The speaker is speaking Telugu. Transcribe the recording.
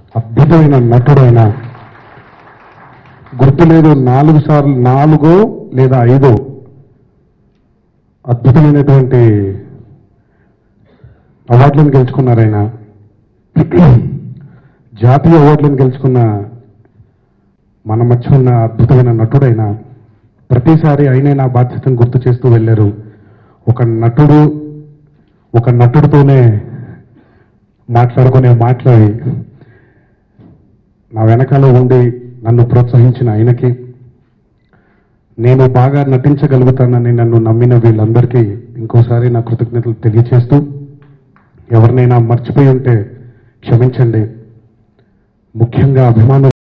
అద్భుతమైన నటుడైన గుర్తులేదు నాలుగు సార్లు నాలుగో లేదా ఐదో అద్భుతమైనటువంటి అవార్డులను గెలుచుకున్నారు ఆయన జాతీయ అవార్డులను గెలుచుకున్న మన మధ్య ఉన్న అద్భుతమైన నటుడైన ప్రతిసారి ఆయనే నా బాధ్యతను గుర్తు చేస్తూ వెళ్ళారు ఒక నటుడు ఒక నటుడితోనే మాట్లాడుకునే మాట్లాడి నా వెనకాల ఉండి నన్ను ప్రోత్సహించిన ఆయనకి నేను బాగా నటించగలుగుతానని నన్ను నమ్మిన వీళ్ళందరికీ ఇంకోసారి నా కృతజ్ఞతలు తెలియచేస్తూ ఎవరినైనా మర్చిపోయి ఉంటే క్షమించండి ముఖ్యంగా అభిమానులు